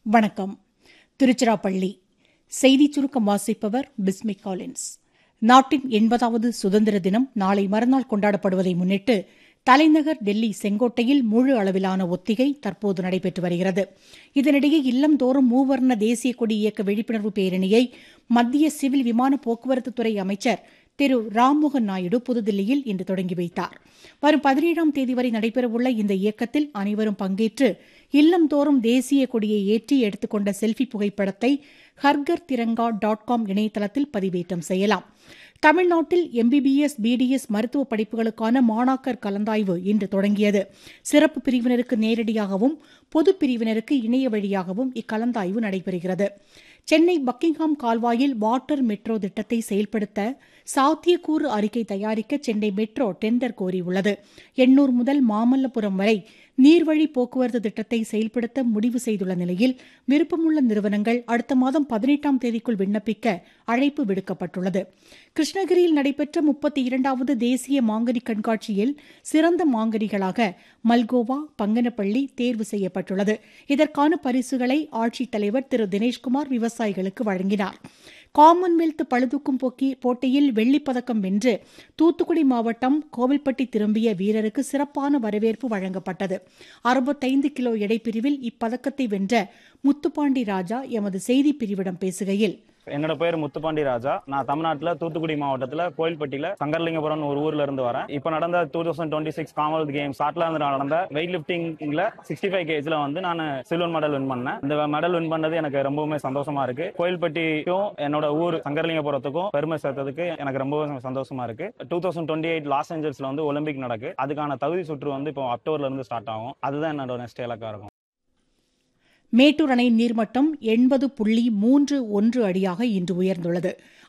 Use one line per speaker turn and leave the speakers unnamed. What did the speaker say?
வணக்கம் திருச்சிராப்பள்ளி செய்திச் சுருக்கம் வாசிப்பவர் பிஸ்மி காலின்ஸ் நாட்டின் எண்பதாவது சுதந்திர தினம் நாளை மறுநாள் கொண்டாடப்படுவதை முன்னிட்டு தலைநகர் டெல்லி செங்கோட்டையில் முழு அளவிலான ஒத்திகை தற்போது நடைபெற்று வருகிறது இதனிடையே இல்லந்தோறும் மூவர்ண தேசிய கொடி இயக்க விழிப்புணர்வு பேரணியை மத்திய சிவில் விமான போக்குவரத்துத்துறை அமைச்சர் திரு ராம்மோகன் நாயுடு புதுதில்லியில் இன்று தொடங்கி வைத்தார் வரும் பதினேழாம் தேதி வரை நடைபெறவுள்ள இந்த இயக்கத்தில் அனைவரும் பங்கேற்று இல்லந்தோறும் தேசிய கொடியை ஏற்றி எடுத்துக்கொண்ட செல்ஃபி புகைப்படத்தை ஹர்கர் திரங்கா டாட் காம் இணையதளத்தில் பதிவேற்றம் செய்யலாம் தமிழ்நாட்டில் எம்பிபிஎஸ் பிடிஎஸ் மருத்துவ படிப்புகளுக்கான மாணாக்கர் கலந்தாய்வு இன்று தொடங்கியது சிறப்பு பிரிவினருக்கு நேரடியாகவும் பொது பிரிவினருக்கு இணைய வழியாகவும் இக்கலந்தாய்வு நடைபெறுகிறது சென்னை பக்கிங்ஹாம் கால்வாயில் வாட்டர் மெட்ரோ திட்டத்தை செயல்படுத்த சாத்தியக்கூறு அறிக்கை தயாரிக்க சென்னை மெட்ரோ டெண்டர் கோரியுள்ளது எண்ணூர் முதல் மாமல்லபுரம் வரை நீர்வழி போக்குவரத்து திட்டத்தை செயல்படுத்த முடிவு செய்துள்ள நிலையில் விருப்பமுள்ள நிறுவனங்கள் அடுத்த மாதம் பதினெட்டாம் தேதிக்குள் விண்ணப்பிக்க அழைப்பு விடுக்கப்பட்டுள்ளது கிருஷ்ணகிரியில் நடைபெற்ற முப்பத்தி இரண்டாவது தேசிய மாங்கனி கண்காட்சியில் சிறந்த மாங்கனிகளாக மல்கோவா பங்கனப்பள்ளி தேர்வு செய்யப்பட்டுள்ளது இதற்கான பரிசுகளை ஆட்சித்தலைவர் திரு தினேஷ்குமார் விவசாயிகளுக்கு வழங்கினார் காமன்வெல்த் பளுதூக்கும் போக்கி போட்டியில் வெள்ளிப்பதக்கம் வென்று தூத்துக்குடி மாவட்டம் கோவில்பட்டி திரும்பிய வீரருக்கு சிறப்பான வரவேற்பு வழங்கப்பட்டது அறுபத்தைந்து கிலோ எடைப்பிரிவில் இப்பதக்கத்தை வென்ற முத்துப்பாண்டி ராஜா எமது செய்திப் பிரிவிடம் பேசுகையில்
என்னோட பேர் முத்துப்பாண்டி ராஜா நான் தமிழ்நாட்டுல தூத்துக்குடி மாவட்டத்துல கோயில்பட்டியில சங்கர்லிங்கபுரம் ஒரு ஊர்ல இருந்து வரேன் இப்ப நடந்த two thousand twenty six Commonwealth Games Scotland நடந்த வெயிட் லிப்டிங்ல சிக்ஸ்டி ஃபைவ் கேஜ்ல வந்து நான் சில்வர் மெடல் வின் பண்ணேன் இந்த மெடல் வின் பண்ணது எனக்கு ரொம்பவுமே சந்தோஷமா இருக்கு கோயில்பட்டிக்கும் என்னோட ஊர் சங்கர்லிங்கபுரத்துக்கும் பெருமை சேர்த்ததுக்கு எனக்கு ரொம்பவே சந்தோஷமா இருக்கு two thousand twenty eight Los ஏஞ்சல்ஸ்ல வந்து ஒலிம்பிக் நடக்கு அதுக்கான தகுதி சுற்று வந்து இப்போ அக்டோபர்ல இருந்து ஸ்டார்ட் ஆகும் அதுதான் என்னோட நெக்ஸ்ட் இலக்கா இருக்கும்
மேட்டூர் அணை நீர்மட்டம் எண்பது புள்ளி மூன்று ஒன்று அடியாக இன்று உயர்ந்துள்ளது